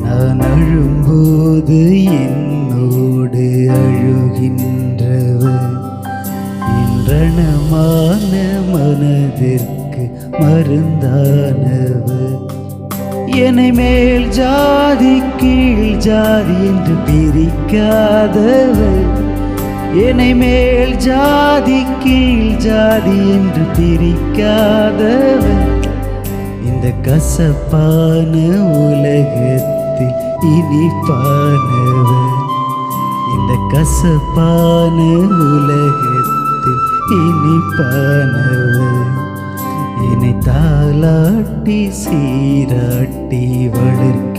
நான் அழும்போது என்னோடு அழுகின்றவர் இன்றனமான மனதிற்கு மருந்தானவர் என்னை மேல் ஜாதி கீழ் ஜாதி என்று பிரிக்காதவர் என்னை மேல் ஜாதி கீழ் ஜாதி என்று பிரிக்காதவர் இந்த கசப்பான உலகத்தில் இனிப்பானவர் இந்த கசப்பான உலகத்தில் இனிப்பானவர் என்னை தாளாட்டி சீராட்டி வளர்க்கின்றவர்